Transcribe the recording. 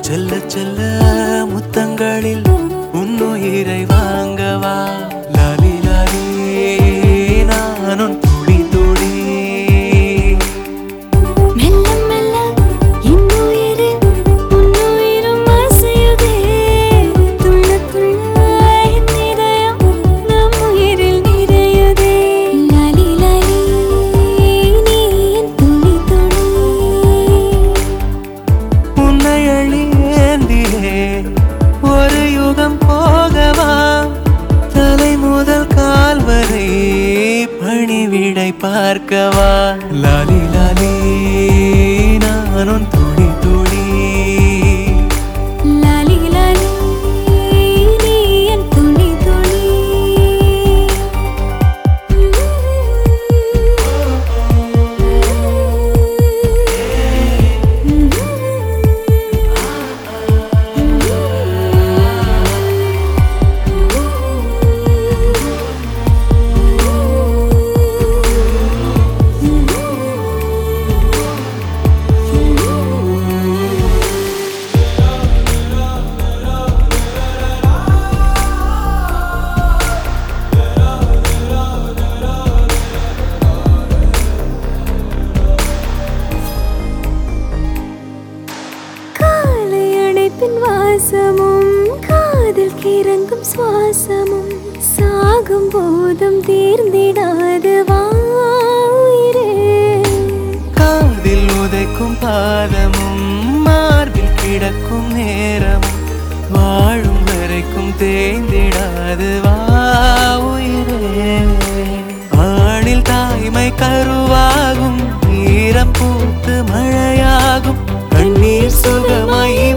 செல்ல செல்ல முத்தங்களில் உன்னுயிரை வாங்கவா லாலி லாலி நானும் துடி துடி மெல்ல மெல்ல இன்னுயிரு உன்னுயிரும் அசையுதே துள்ள துள்ள என் இதயம் நம் உயிரில் நிறையுதே லாலி லாலி நீ என் துளி துளி உன்னை அழியேந்தியே ஒரு யுகம் போகவா தலை முதல் கால் வரை பணிவிடை பார்க்கவா லாலி லாலி நானும் துடி துடி லாலி லாலி நீ என் துளி துளி காலை அணைப்பின் வாசமும் காதில் கிறங்கும் சுவாசமும் சாகும் போதும் தீர்ந்திடாது வாயிரே காதில் உதைக்கும் பாதமும் மார்பில் கிடக்கும் நேரமும் வாழும் வரைக்கும் தேய்ந்திடாது வா உயிரே ஆணில் தாய்மை கருவாகும் ஈரம் பூத்து மழையாகும் கண்ணீர் சுகமாய்